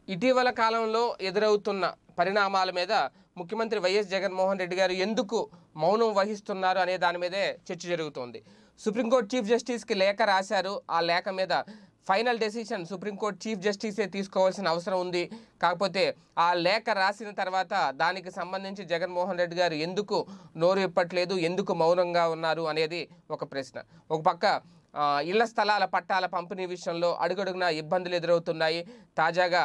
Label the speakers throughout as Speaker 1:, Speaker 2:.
Speaker 1: ఇటీవల కాలంలో ఎదురవుతున్న పరిణామాల మీద ముఖ్యమంత్రి వైఎస్ జగన్మోహన్ రెడ్డి గారు ఎందుకు మౌనం వహిస్తున్నారు అనే దాని మీదే చర్చ జరుగుతోంది సుప్రీంకోర్టు చీఫ్ జస్టిస్కి లేఖ రాశారు ఆ లేఖ మీద ఫైనల్ డెసిషన్ సుప్రీంకోర్టు చీఫ్ జస్టిసే తీసుకోవాల్సిన అవసరం ఉంది కాకపోతే ఆ లేఖ రాసిన తర్వాత దానికి సంబంధించి జగన్మోహన్ రెడ్డి గారు ఎందుకు నోరు ఇప్పట్లేదు ఎందుకు మౌనంగా ఉన్నారు అనేది ఒక ప్రశ్న ఒక పక్క ఆ, ఇళ్ల స్థలాల పట్టాల పంపిణీ విషయంలో అడుగడుగున ఇబ్బందులు ఎదురవుతున్నాయి తాజాగా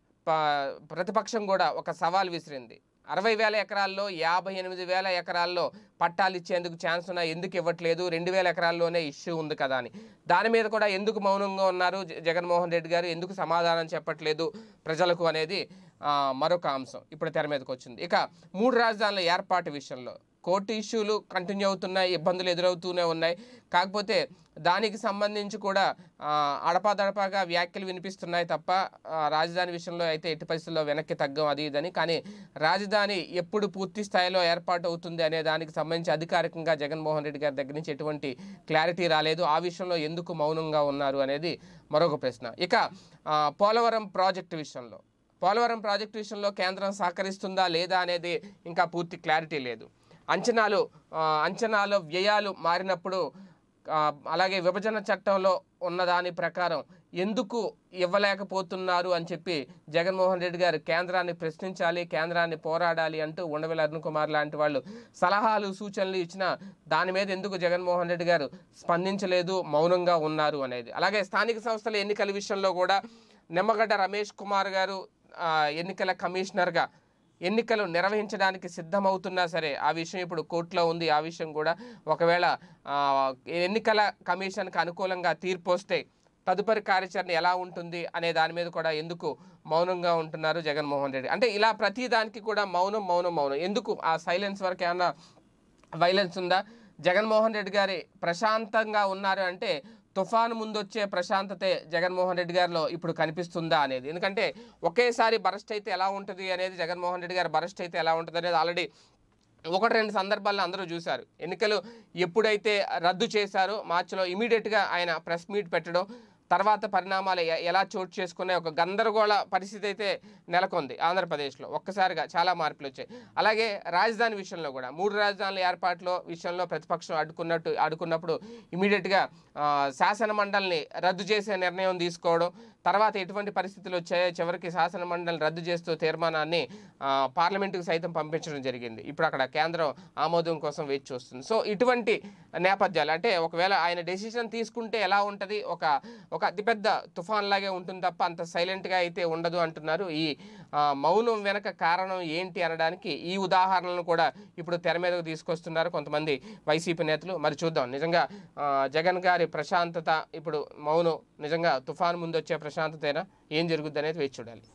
Speaker 1: ప- ప్రతిపక్షం కూడా ఒక సవాల్ విసిరింది అరవై వేల ఎకరాల్లో యాభై ఎనిమిది వేల ఎకరాల్లో పట్టాలు ఇచ్చేందుకు ఛాన్స్ ఉన్నా ఎందుకు ఇవ్వట్లేదు రెండు వేల ఎకరాల్లోనే ఇష్యూ ఉంది కదా అని దాని మీద కూడా ఎందుకు మౌనంగా ఉన్నారు జ- జగన్మోహన్ రెడ్డి గారు ఎందుకు సమాధానం చెప్పట్లేదు ప్రజలకు అనేది ఆ, మరొక అంశం ఇప్పుడు తెర మీదకి వచ్చింది ఇక మూడు రాజధానుల ఏర్పాటు విషయంలో కోర్టు ఇష్యూలు కంటిన్యూ అవుతున్నాయి ఇబ్బందులు ఎదురవుతూనే ఉన్నాయి కాకపోతే దానికి సంబంధించి కూడా ఆ, అడపాదడపాగా వ్యాఖ్యలు వినిపిస్తున్నాయి తప్ప ఆ, రాజధాని విషయంలో అయితే ఎట్టి పరిస్థితుల్లో వెనక్కి తగ్గం అది ఇదని కానీ రాజధాని ఎప్పుడు పూర్తి స్థాయిలో ఏర్పాటు అవుతుంది అనే దానికి సంబంధించి అధికారికంగా జగన్మోహన్ రెడ్డి గారి దగ్గర నుంచి ఎటువంటి క్లారిటీ రాలేదు ఆ విషయంలో ఎందుకు మౌనంగా ఉన్నారు అనేది మరొక ప్రశ్న ఇక ఆ, పోలవరం ప్రాజెక్టు విషయంలో పోలవరం ప్రాజెక్టు విషయంలో కేంద్రం సహకరిస్తుందా లేదా అనేది ఇంకా పూర్తి క్లారిటీ లేదు అంచనాలు ఆ, అంచనాలు వ్యయాలు మారినప్పుడు ఆ, అలాగే విభజన చట్టంలో ఉన్న దాని ప్రకారం ఎందుకు ఇవ్వలేకపోతున్నారు అని చెప్పి జగన్మోహన్ రెడ్డి గారు కేంద్రాన్ని ప్రశ్నించాలి కేంద్రాన్ని పోరాడాలి అంటూ ఉండవెల్లి అరుణ్ కుమార్ లాంటి వాళ్ళు సలహాలు సూచనలు ఇచ్చిన దాని మీద ఎందుకు జగన్మోహన్ రెడ్డి గారు స్పందించలేదు మౌనంగా ఉన్నారు అనేది అలాగే స్థానిక సంస్థల ఎన్నికల విషయంలో కూడా నిమ్మగడ్డ రమేష్ కుమార్ గారు ఆ, ఎన్నికల కమిషనర్గా ఎన్నికలు నిర్వహించడానికి సిద్ధమవుతున్నా సరే ఆ విషయం ఇప్పుడు కోర్టులో ఉంది ఆ విషయం కూడా ఒకవేళ ఆ, ఎన్నికల కమిషన్కి అనుకూలంగా తీర్పు వస్తే తదుపరి కార్యాచరణ ఎలా ఉంటుంది అనే దాని మీద కూడా ఎందుకు మౌనంగా ఉంటున్నారు జగన్మోహన్ రెడ్డి అంటే ఇలా ప్రతి దానికి కూడా మౌనం మౌనం మౌనం ఎందుకు ఆ సైలెన్స్ వరకు ఏమన్నా వైలెన్స్ ఉందా జగన్మోహన్ రెడ్డి గారి ప్రశాంతంగా ఉన్నారు అంటే తుఫాను ముందు వచ్చే ప్రశాంతతే జగన్మోహన్ రెడ్డి గారిలో ఇప్పుడు కనిపిస్తుందా అనేది ఎందుకంటే ఒకేసారి బరస్ట్ అయితే ఎలా ఉంటుంది అనేది జగన్మోహన్ రెడ్డి గారి బరస్ట్ అయితే ఎలా ఉంటుంది అనేది ఆల్రెడీ ఒకటి రెండు సందర్భాల్లో అందరూ చూశారు ఎన్నికలు ఎప్పుడైతే రద్దు చేశారో మార్చిలో ఇమీడియట్గా ఆయన ప్రెస్ మీట్ పెట్టడం తర్వాత పరిణామాలు ఎ- ఎలా చోటు చేసుకునే ఒక గందరగోళ పరిస్థితి అయితే నెలకొంది ఆంధ్రప్రదేశ్లో ఒక్కసారిగా చాలా మార్పులు వచ్చాయి అలాగే రాజధాని విషయంలో కూడా మూడు రాజధానుల ఏర్పాటులో విషయంలో ప్రతిపక్షం అడ్డుకున్నట్టు అడ్డుకున్నప్పుడు ఇమీడియట్గా శాసన మండలిని రద్దు చేసే నిర్ణయం తీసుకోవడం తర్వాత ఎటువంటి పరిస్థితులు వచ్చాయో చివరికి శాసన మండలిని రద్దు చేస్తూ తీర్మానాన్ని ఆ, పార్లమెంటుకు సైతం పంపించడం జరిగింది ఇప్పుడు అక్కడ కేంద్రం ఆమోదం కోసం వేచి చూస్తుంది సో ఇటువంటి నేపథ్యాలు అంటే ఒకవేళ ఆయన డెసిషన్ తీసుకుంటే ఎలా ఉంటుంది ఒక ఒక అతిపెద్ద తుఫాన్ లాగే ఉంటుంది తప్ప అంత సైలెంట్గా అయితే ఉండదు అంటున్నారు ఈ ఆ, మౌనం వెనక కారణం ఏంటి అనడానికి ఈ ఉదాహరణలను కూడా ఇప్పుడు తెర మీదకు తీసుకొస్తున్నారు కొంతమంది వైసీపీ నేతలు మరి చూద్దాం నిజంగా ఆ, జగన్ గారి ప్రశాంతత ఇప్పుడు మౌనం నిజంగా తుఫాన్ ముందు వచ్చే ప్రశాంతతైనా ఏం జరుగుద్ది అనేది వేచి చూడాలి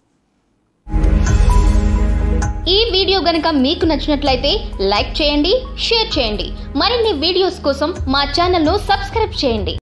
Speaker 2: ఈ వీడియో గనుక మీకు నచ్చినట్లయితే లైక్ చేయండి షేర్ చేయండి మరిన్ని వీడియోస్ కోసం మా ఛానల్ను సబ్స్క్రైబ్ చేయండి